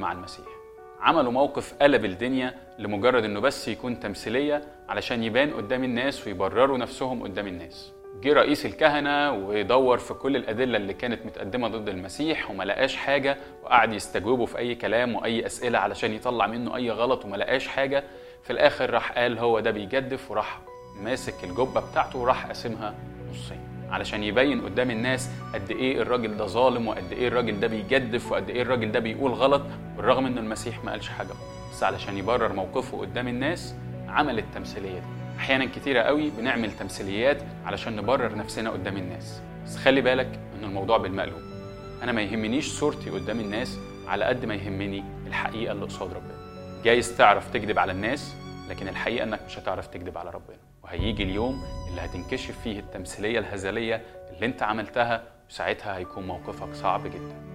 مع المسيح عملوا موقف قلب الدنيا لمجرد انه بس يكون تمثيليه علشان يبان قدام الناس ويبرروا نفسهم قدام الناس جه رئيس الكهنه ودور في كل الادله اللي كانت متقدمه ضد المسيح وما لقاش حاجه وقعد يستجوبه في اي كلام واي اسئله علشان يطلع منه اي غلط وما لقاش حاجه في الاخر راح قال هو ده بيجدف وراح ماسك الجبه بتاعته وراح قاسمها نصين علشان يبين قدام الناس قد ايه الراجل ده ظالم وقد ايه الراجل ده بيجدف وقد ايه الراجل ده بيقول غلط بالرغم ان المسيح ما قالش حاجه بس علشان يبرر موقفه قدام الناس عمل التمثيليه دي احيانا كتيره قوي بنعمل تمثيليات علشان نبرر نفسنا قدام الناس بس خلي بالك ان الموضوع بالمقلوب انا ما يهمنيش صورتي قدام الناس على قد ما يهمني الحقيقه اللي قصاد ربنا جايز تعرف تكذب على الناس لكن الحقيقه انك مش هتعرف تكذب على ربنا وهيجي اليوم اللي هتنكشف فيه التمثيليه الهزليه اللي انت عملتها وساعتها هيكون موقفك صعب جدا